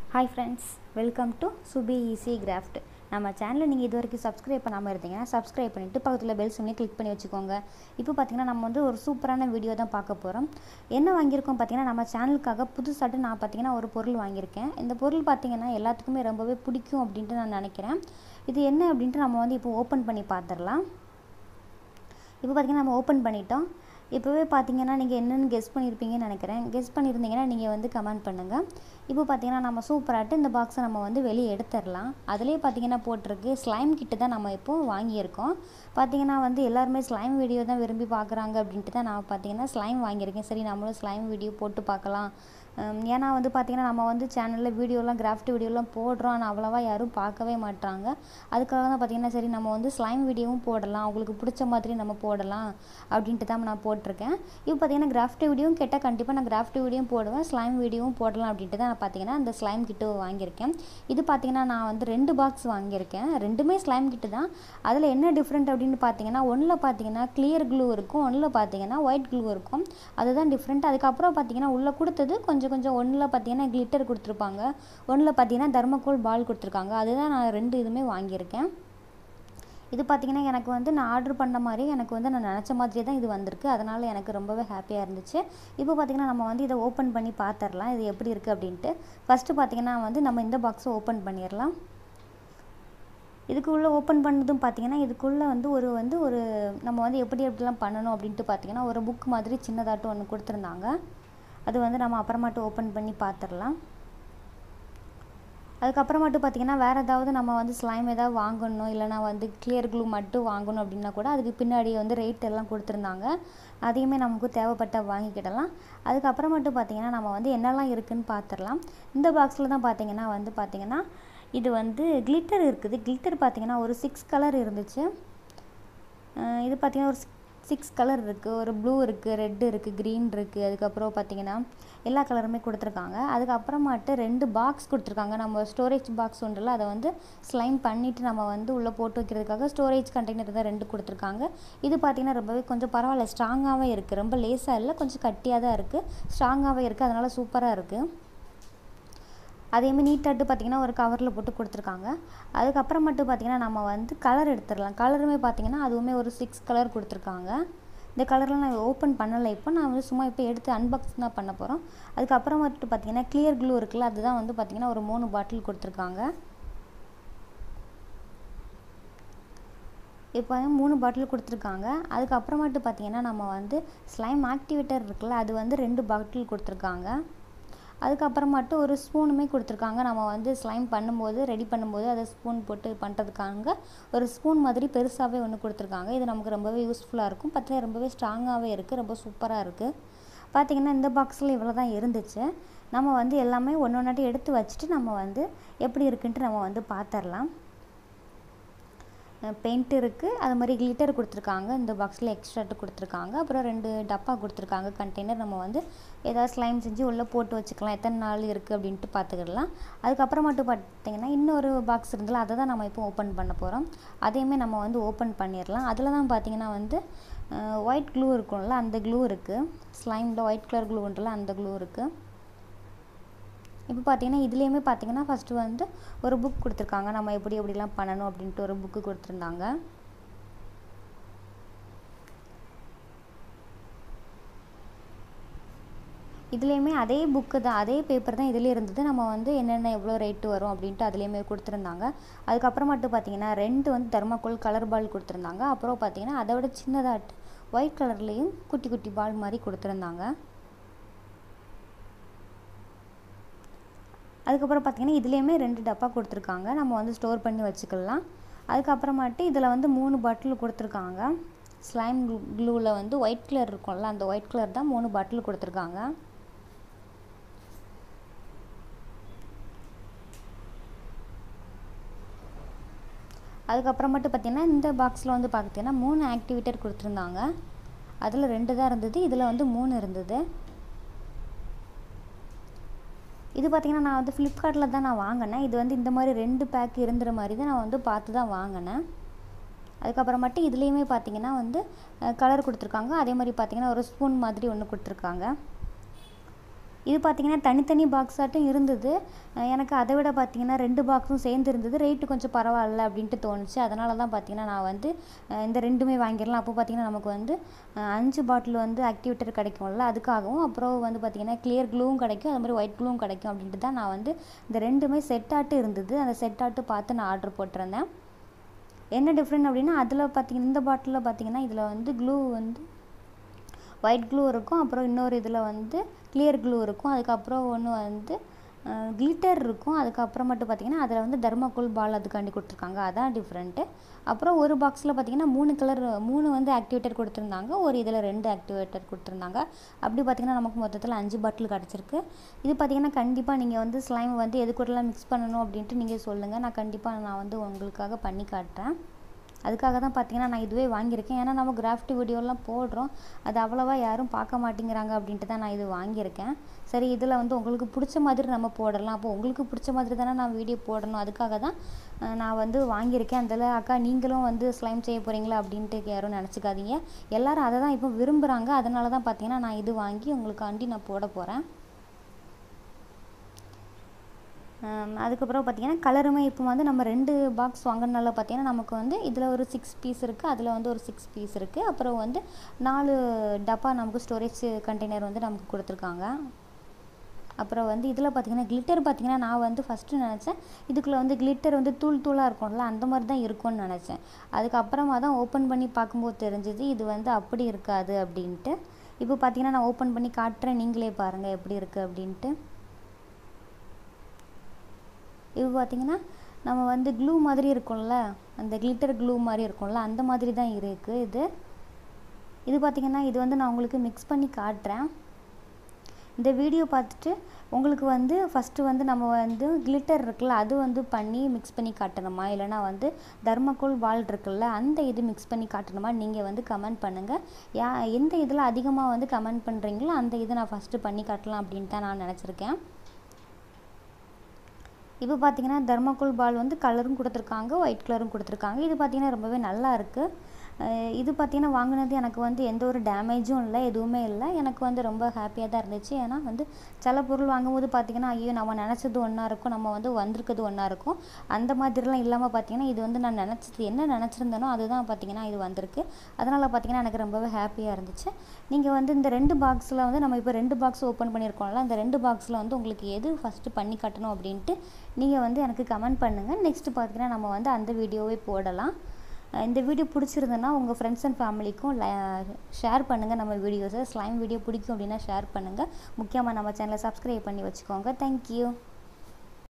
hi friends welcome to Subi easy craft நம்ம சேனலை நீங்கள் இது வரைக்கும் சப்ஸ்கிரைப் பண்ணாமல் இருந்தீங்கன்னா சப்ஸ்கிரைப் பண்ணிவிட்டு பக்கத்தில் பெல் சொல்லி கிளிக் பண்ணி வச்சுக்கோங்க இப்போ பார்த்தீங்கன்னா நம்ம வந்து ஒரு சூப்பரான வீடியோ தான் பார்க்க போகிறோம் என்ன வாங்கியிருக்கோம் பார்த்தீங்கன்னா நம்ம சேனலுக்காக புதுசாட்டு நான் பார்த்தீங்கன்னா ஒரு பொருள் வாங்கியிருக்கேன் இந்த பொருள் பார்த்தீங்கன்னா எல்லாத்துக்குமே ரொம்பவே பிடிக்கும் அப்படின்ட்டு நான் நினைக்கிறேன் இது என்ன அப்படின்ட்டு நம்ம வந்து இப்போ ஓப்பன் பண்ணி பார்த்துடலாம் இப்போ பார்த்தீங்கன்னா நம்ம ஓப்பன் பண்ணிட்டோம் இப்போவே பார்த்தீங்கன்னா நீங்கள் என்னென்னு கெஸ் பண்ணியிருப்பீங்கன்னு நினைக்கிறேன் கெஸ் பண்ணியிருந்தீங்கன்னா நீங்கள் வந்து கமெண்ட் பண்ணுங்கள் இப்போ பார்த்தீங்கன்னா நம்ம சூப்பராகிட்டு இந்த பாக்ஸை நம்ம வந்து வெளியே எடுத்துடலாம் அதுலேயே பார்த்தீங்கன்னா போட்டிருக்கு ஸ்லைம் கிட்டு தான் நம்ம இப்போது வாங்கியிருக்கோம் பார்த்தீங்கன்னா வந்து எல்லாருமே ஸ்லைம் வீடியோ தான் விரும்பி பார்க்குறாங்க அப்படின்ட்டு தான் நான் பார்த்தீங்கன்னா ஸ்லைம் வாங்கியிருக்கேன் சரி நம்மளும் ஸ்லைம் வீடியோ போட்டு பார்க்கலாம் ஹம், ஏன்னா வந்து பார்த்திங்கன்னா நம்ம வந்து சேனலில் வீடியோலாம் கிராஃப்ட் வீடியோலாம் போடுறோம் ஆனால் அவ்வளோவா யாரும் பார்க்கவே மாட்டாங்க அதுக்காக தான் பார்த்திங்கன்னா சரி நம்ம வந்து ஸ்லைம் வீடியோவும் போடலாம் அவங்களுக்கு பிடிச்ச மாதிரி நம்ம போடலாம் அப்படின்ட்டு தான் நான் போட்டிருக்கேன் இப்போ பார்த்திங்கன்னா கிராஃப்ட் வீடியோவும் கேட்டால் கண்டிப்பாக நான் கிராஃப்ட் வீடியோவும் போடுவேன் ஸ்லைம் வீடியோவும் போடலாம் அப்படின்ட்டு தான் நான் பார்த்திங்கன்னா அந்த ஸ்லைம் கிட்டு வாங்கியிருக்கேன் இது பார்த்திங்கன்னா நான் வந்து ரெண்டு பாக்ஸ் வாங்கியிருக்கேன் ரெண்டுமே ஸ்லைம் கிட்டு தான் அதில் என்ன டிஃப்ரெண்ட் அப்படின்னு பார்த்தீங்கன்னா ஒன்றில் பார்த்தீங்கன்னா கிளியர் க்ளூ இருக்கும் ஒன்றில் பார்த்தீங்கன்னா ஒயிட் க்ளூ இருக்கும் அதுதான் டிஃப்ரெண்ட் அதுக்கப்புறம் பார்த்தீங்கன்னா உள்ளே கொடுத்தது கொஞ்சம் கொஞ்சம் ஒன்றில் பார்த்தீங்கன்னா கிளிட்டர் கொடுத்துருப்பாங்க ஒன்றில் பார்த்தீங்கன்னா தர்மக்கோல் பால் கொடுத்துருக்காங்க அதுதான் நான் ரெண்டு இதுவுமே வாங்கியிருக்கேன் இது பார்த்தீங்கன்னா எனக்கு வந்து நான் ஆர்டர் பண்ண மாதிரி எனக்கு வந்து நான் நினச்ச மாதிரியே தான் இது வந்திருக்கு அதனால் எனக்கு ரொம்பவே ஹாப்பியாக இருந்துச்சு இப்போ பார்த்தீங்கன்னா நம்ம வந்து இதை ஓப்பன் பண்ணி பார்த்துடலாம் இது எப்படி இருக்குது அப்படின்ட்டு ஃபஸ்ட்டு பார்த்தீங்கன்னா வந்து நம்ம இந்த பாக்ஸை ஓப்பன் பண்ணிடலாம் இதுக்குள்ளே ஓப்பன் பண்ணதும் பார்த்தீங்கன்னா இதுக்குள்ளே வந்து ஒரு வந்து ஒரு நம்ம வந்து எப்படி எப்படிலாம் பண்ணணும் அப்படின்ட்டு பார்த்தீங்கன்னா ஒரு புக் மாதிரி சின்னதாட்டம் ஒன்று கொடுத்துருந்தாங்க அது வந்து நம்ம அப்புறமாட்டு ஓப்பன் பண்ணி பார்த்துடலாம் அதுக்கப்புறமாட்டு பார்த்தீங்கன்னா வேறு ஏதாவது நம்ம வந்து ஸ்லைம் ஏதாவது வாங்கணும் இல்லைனா வந்து கிளியர் க்ளூ மட்டும் வாங்கணும் அப்படின்னா கூட அதுக்கு பின்னாடி வந்து ரேட் எல்லாம் கொடுத்துருந்தாங்க அதையுமே நமக்கு தேவைப்பட்ட வாங்கிக்கிடலாம் அதுக்கப்புறமாட்டு பார்த்தீங்கன்னா நம்ம வந்து என்னெல்லாம் இருக்குதுன்னு பார்த்துடலாம் இந்த பாக்ஸில் தான் பார்த்தீங்கன்னா வந்து பார்த்தீங்கன்னா இது வந்து கிளிட்டர் இருக்குது கிளிட்டர் பார்த்தீங்கன்னா ஒரு சிக்ஸ் கலர் இருந்துச்சு அஹ் இது பார்த்தீங்கன்னா ஒரு சிக்ஸ் கலர் இருக்குது ஒரு ப்ளூ இருக்குது ரெட் இருக்குது க்ரீன் இருக்குது அதுக்கப்புறம் பார்த்தீங்கன்னா எல்லா கலருமே கொடுத்துருக்காங்க அதுக்கப்புறமாட்டு ரெண்டு பாக்ஸ் கொடுத்துருக்காங்க நம்ம ஸ்டோரேஜ் பாக்ஸ் ஒன்றில் அதை வந்து ஸ்லைம் பண்ணிவிட்டு நம்ம வந்து உள்ளே போட்டு வைக்கிறதுக்காக ஸ்டோரேஜ் கண்டெய்னர் தான் ரெண்டு கொடுத்துருக்காங்க இது பார்த்திங்கன்னா ரொம்பவே கொஞ்சம் பரவாயில்ல ஸ்ட்ராங்காகவே இருக்குது ரொம்ப லேசாக இல்லை கொஞ்சம் கட்டியாக தான் இருக்குது ஸ்ட்ராங்காகவே இருக்குது அதனால் சூப்பராக இருக்குது அதேமாதிரி நீட்டாட்டு பார்த்திங்கன்னா ஒரு கவரில் போட்டு கொடுத்துருக்காங்க அதுக்கப்புறம் மட்டும் பார்த்திங்கன்னா நம்ம வந்து கலர் எடுத்துடலாம் கலருமே பார்த்திங்கன்னா அதுவுமே ஒரு சிக்ஸ் கலர் கொடுத்துருக்காங்க இந்த கலர்லாம் நான் ஓப்பன் பண்ணலை இப்போ நான் வந்து சும்மா இப்போ எடுத்து அன்பாக்ஸ் தான் பண்ண போகிறோம் அதுக்கப்புறம் மட்டும் பார்த்திங்கன்னா கிளியர் க்ளூ இருக்குல்ல அதுதான் வந்து பார்த்திங்கன்னா ஒரு மூணு பாட்டில் கொடுத்துருக்காங்க இப்போ வந்து மூணு பாட்டில் கொடுத்துருக்காங்க அதுக்கப்புறமாட்டு பார்த்திங்கன்னா நம்ம வந்து ஸ்லைம் ஆக்டிவேட்டர் இருக்குல்ல அது வந்து ரெண்டு பாட்டில் கொடுத்துருக்காங்க அதுக்கப்புறமாட்டு ஒரு ஸ்பூனுமே கொடுத்துருக்காங்க நம்ம வந்து ஸ்லைம் பண்ணும்போது ரெடி பண்ணும்போது அதை ஸ்பூன் போட்டு பண்ணுறதுக்காக ஒரு ஸ்பூன் மாதிரி பெருசாகவே ஒன்று கொடுத்துருக்காங்க இது நமக்கு ரொம்பவே யூஸ்ஃபுல்லாக இருக்கும் பார்த்தீங்கன்னா ரொம்பவே ஸ்ட்ராங்காகவே இருக்குது ரொம்ப சூப்பராக இருக்குது பார்த்திங்கன்னா இந்த பாக்ஸில் இவ்வளோ தான் இருந்துச்சு நம்ம வந்து எல்லாமே ஒன்று ஒன்றாட்டி எடுத்து வச்சுட்டு நம்ம வந்து எப்படி இருக்குன்ட்டு நம்ம வந்து பார்த்துடலாம் பெயிண்ட் இருக்குது அது மாதிரி கிளிட்டர் கொடுத்துருக்காங்க இந்த பாக்ஸில் எக்ஸ்ட்ராட்டு கொடுத்துருக்காங்க அப்புறம் ரெண்டு டப்பா கொடுத்துருக்காங்க கண்டெய்னர் நம்ம வந்து ஏதாவது ஸ்லைம் செஞ்சு உள்ளே போட்டு வச்சுக்கலாம் எத்தனை நாள் இருக்குது அப்படின்ட்டு பார்த்துக்கிடலாம் அதுக்கப்புறம் மட்டும் பார்த்தீங்கன்னா இன்னொரு பாக்ஸ் இருந்தாலும் அதை தான் நம்ம இப்போ ஓப்பன் பண்ண போகிறோம் அதையுமே நம்ம வந்து ஓப்பன் பண்ணிடலாம் அதில் தான் பார்த்தீங்கன்னா வந்து ஒயிட் க்ளூ இருக்கும்ல அந்த க்ளூ இருக்குது ஸ்லைமில் ஒயிட் கலர் க்ளூ உண்டுல அந்த க்ளூ இருக்குது இப்போ பார்த்தீங்கன்னா இதுலேயுமே பார்த்தீங்கன்னா ஃபஸ்ட்டு வந்து ஒரு புக் கொடுத்துருக்காங்க நம்ம எப்படி எப்படிலாம் பண்ணணும் அப்படின்ட்டு ஒரு புக்கு கொடுத்துருந்தாங்க இதுலேயுமே அதே புக்கு தான் அதே பேப்பர் தான் இதுலேயே இருந்தது நம்ம வந்து என்னென்ன எவ்வளோ ரேட்டு வரும் அப்படின்ட்டு அதுலேயுமே கொடுத்துருந்தாங்க அதுக்கப்புறமாட்டு பார்த்தீங்கன்னா ரெண்டு வந்து தர்மாக்கோல் கலர் பால் கொடுத்துருந்தாங்க அப்புறம் பார்த்தீங்கன்னா அதை விட சின்னதாட்டு ஒயிட் கலர்லேயும் குட்டி குட்டி பால் மாதிரி கொடுத்துருந்தாங்க அதுக்கப்புறம் பார்த்திங்கன்னா இதுலேயுமே ரெண்டு டப்பா கொடுத்துருக்காங்க நம்ம வந்து ஸ்டோர் பண்ணி வச்சுக்கலாம் அதுக்கப்புறமாட்டு இதில் வந்து மூணு பாட்டில் கொடுத்துருக்காங்க ஸ்லைம் க்ளூவில் வந்து ஒயிட் கலர் இருக்கும்ல அந்த ஒயிட் கலர் தான் மூணு பாட்டில் கொடுத்துருக்காங்க அதுக்கப்புறமேட்டு பார்த்திங்கன்னா இந்த பாக்ஸில் வந்து பார்த்தீங்கன்னா மூணு ஆக்டிவேட்டர் கொடுத்துருந்தாங்க அதில் ரெண்டு தான் இருந்தது இதில் வந்து மூணு இருந்தது இது பார்த்திங்கன்னா நான் வந்து ஃப்ளிப்கார்ட்டில் தான் நான் வாங்கினேன் இது வந்து இந்த மாதிரி ரெண்டு பேக் இருந்துற மாதிரி தான் நான் வந்து பார்த்து தான் வாங்கினேன் அதுக்கப்புறமேட்டு இதுலேயுமே பார்த்தீங்கன்னா வந்து கலர் கொடுத்துருக்காங்க அதே மாதிரி பார்த்தீங்கன்னா ஒரு ஸ்பூன் மாதிரி ஒன்று கொடுத்துருக்காங்க இது பார்த்திங்கன்னா தனித்தனி பாக்ஸாட்டும் இருந்தது அஹ் எனக்கு அதை விட பார்த்திங்கன்னா ரெண்டு பாக்ஸும் சேர்ந்து இருந்தது ரேட்டு கொஞ்சம் பரவாயில்ல அப்படின்ட்டு தோணுச்சு அதனால தான் பார்த்திங்கன்னா நான் வந்து அஹ் இந்த ரெண்டுமே வாங்கிடலாம் அப்போ பார்த்திங்கன்னா நமக்கு வந்து அஹ் அஞ்சு பாட்டில் வந்து ஆக்டிவேட்டர் கிடைக்கும்ல அதுக்காகவும் அப்புறம் வந்து பார்த்திங்கன்னா கிளியர் க்ளூவும் கிடைக்கும் அது மாதிரி ஒயிட் க்ளூவும் கிடைக்கும் அப்படின்ட்டு தான் நான் வந்து இந்த ரெண்டுமே செட் ஆட்டு இருந்தது அந்த செட் ஆட்டு பார்த்து நான் ஆர்டர் போட்டிருந்தேன் என்ன டிஃப்ரெண்ட் அப்படின்னா அதில் பார்த்தீங்கன்னா இந்த பாட்டிலில் பார்த்தீங்கன்னா இதில் வந்து க்ளூ வந்து ஒயிட் க்ளூ இருக்கும் அப்புறம் இன்னொரு இதில் வந்து கிளியர் க்ளூ இருக்கும் அதுக்கப்புறம் ஒன்று வந்து கிளிட்டர் இருக்கும் அதுக்கப்புறம் மட்டும் பார்த்தீங்கன்னா அதில் வந்து தர்மக்கோல் பால் அதுக்காண்டி கொடுத்துருக்காங்க அதான் டிஃப்ரெண்ட்டு அப்புறம் ஒரு பாக்ஸில் பார்த்தீங்கன்னா மூணு கலர் மூணு வந்து ஆக்டிவேட்டர் கொடுத்துருந்தாங்க ஒரு இதில் ரெண்டு ஆக்டிவேட்டர் கொடுத்துருந்தாங்க அப்படி பார்த்தீங்கன்னா நமக்கு மொத்தத்தில் அஞ்சு பாட்டில் கிடச்சிருக்கு இது பார்த்தீங்கன்னா கண்டிப்பாக நீங்கள் வந்து ஸ்லைம் வந்து எது கூடலாம் மிக்ஸ் பண்ணணும் அப்படின்ட்டு நீங்கள் சொல்லுங்கள் நான் கண்டிப்பாக நான் வந்து உங்களுக்காக பண்ணி காட்டுறேன் அதுக்காக தான் பார்த்தீங்கன்னா நான் இதுவே வாங்கியிருக்கேன் ஏன்னா நம்ம கிராஃப்ட் வீடியோலாம் போடுறோம் அது அவ்வளோவா யாரும் பார்க்க மாட்டேங்கிறாங்க அப்படின்ட்டு தான் நான் இது வாங்கியிருக்கேன் சரி இதில் வந்து உங்களுக்கு பிடிச்ச மாதிரி நம்ம போடலாம் அப்போ உங்களுக்கு பிடிச்ச மாதிரி தானே நான் வீடியோ போடணும் அதுக்காக தான் அஹ், நான் வந்து வாங்கியிருக்கேன் அதில் அக்கா நீங்களும் வந்து ஸ்லைம் செய்ய போகிறீங்களா அப்படின்ட்டு யாரும் நினச்சிக்காதீங்க எல்லாரும் அதை தான் இப்போ விரும்புகிறாங்க அதனால தான் பார்த்தீங்கன்னா நான் இது வாங்கி உங்களுக்காண்டி நான் போட போகிறேன் ஆம், அதுக்கப்புறம் பார்த்தீங்கன்னா கலருமே இப்போ வந்து நம்ம ரெண்டு பாக்ஸ் வாங்கினால பார்த்தீங்கன்னா நமக்கு வந்து இதில் ஒரு சிக்ஸ் பீஸ் இருக்குது அதில் வந்து ஒரு சிக்ஸ் பீஸ் இருக்குது அப்புறம் வந்து நாலு டப்பா நமக்கு ஸ்டோரேஜ் கண்டெய்னர் வந்து நமக்கு கொடுத்துருக்காங்க அப்புறம் வந்து இதில் பார்த்தீங்கன்னா கிளிட்டர் பார்த்தீங்கன்னா நான் வந்து ஃபஸ்ட்டு நினச்சேன் இதுக்குள்ளே வந்து கிளிட்டர் வந்து தூள் தூளாக இருக்கும்ல அந்த மாதிரி தான் இருக்கும்னு நினச்சேன் அதுக்கப்புறமா தான் ஓப்பன் பண்ணி பார்க்கும்போது தெரிஞ்சது இது வந்து அப்படி இருக்காது அப்படின்ட்டு இப்போ பார்த்தீங்கன்னா நான் ஓப்பன் பண்ணி காட்டுறேன் நீங்களே பாருங்கள் எப்படி இருக்குது அப்படின்ட்டு இது பார்த்தீங்கன்னா நம்ம வந்து க்ளூ மாதிரி இருக்கும்ல அந்த கிளிட்டர் க்ளூ மாதிரி இருக்கும்ல அந்த மாதிரி தான் இருக்குது இது இது பார்த்தீங்கன்னா இது வந்து நான் உங்களுக்கு மிக்ஸ் பண்ணி காட்டுறேன் இந்த வீடியோ பார்த்துட்டு உங்களுக்கு வந்து ஃபஸ்ட்டு வந்து நம்ம வந்து கிளிட்டர் இருக்குல்ல அது வந்து பண்ணி மிக்ஸ் பண்ணி காட்டணுமா இல்லைனா வந்து தர்மக்கோல் பால் இருக்குல்ல அந்த இது மிக்ஸ் பண்ணி காட்டணுமா நீங்கள் வந்து கமெண்ட் பண்ணுங்கள் யா எந்த இதில் அதிகமாக வந்து கமெண்ட் பண்ணுறீங்களோ அந்த இதை நான் ஃபஸ்ட்டு பண்ணி காட்டலாம் அப்படின்ட்டு தான் நான் நினச்சிருக்கேன் இப்போ பார்த்தீங்கன்னா தர்மக்கோல் பால் வந்து கலரும் கொடுத்துருக்காங்க ஒயிட் கலரும் கொடுத்துருக்காங்க இது பார்த்தீங்கன்னா ரொம்பவே நல்லா இருக்குது அஹ் இது பார்த்தீங்கன்னா வாங்கினது எனக்கு வந்து எந்த ஒரு டேமேஜும் இல்லை எதுவுமே இல்லை எனக்கு வந்து ரொம்ப ஹாப்பியாக தான் இருந்துச்சு ஏன்னா வந்து சில பொருள் வாங்கும்போது பார்த்தீங்கன்னா ஐயோ நம்ம நினச்சது ஒன்றா இருக்கும் நம்ம வந்து வந்திருக்கிறது ஒன்றா இருக்கும் அந்த மாதிரிலாம் இல்லாமல் பார்த்தீங்கன்னா இது வந்து நான் நினச்சது என்ன நினச்சிருந்தேனோ அதுதான் பார்த்தீங்கன்னா இது வந்திருக்கு அதனால் பார்த்தீங்கன்னா எனக்கு ரொம்பவே ஹாப்பியாக இருந்துச்சு நீங்கள் வந்து இந்த ரெண்டு பாக்ஸில் வந்து நம்ம இப்போ ரெண்டு பாக்ஸ் ஓப்பன் பண்ணியிருக்கோம்ல அந்த ரெண்டு பாக்ஸில் வந்து உங்களுக்கு எது ஃபஸ்ட்டு பண்ணி காட்டணும் அப்படின்ட்டு நீங்கள் வந்து எனக்கு கமெண்ட் பண்ணுங்கள் நெக்ஸ்ட்டு பார்த்தீங்கன்னா நம்ம வந்து அந்த வீடியோவே போடலாம் அஹ் இந்த வீடியோ பிடிச்சிருந்ததுன்னா உங்கள் ஃப்ரெண்ட்ஸ் அண்ட் ஃபேமிலிக்கும் ஷேர் பண்ணுங்கள் நம்ம வீடியோஸை ஸ்லைம் வீடியோ பிடிக்கும் அப்படின்னா ஷேர் பண்ணுங்கள் முக்கியமாக நம்ம சேனலை சப்ஸ்கிரைப் பண்ணி வச்சுக்கோங்க தேங்க்யூ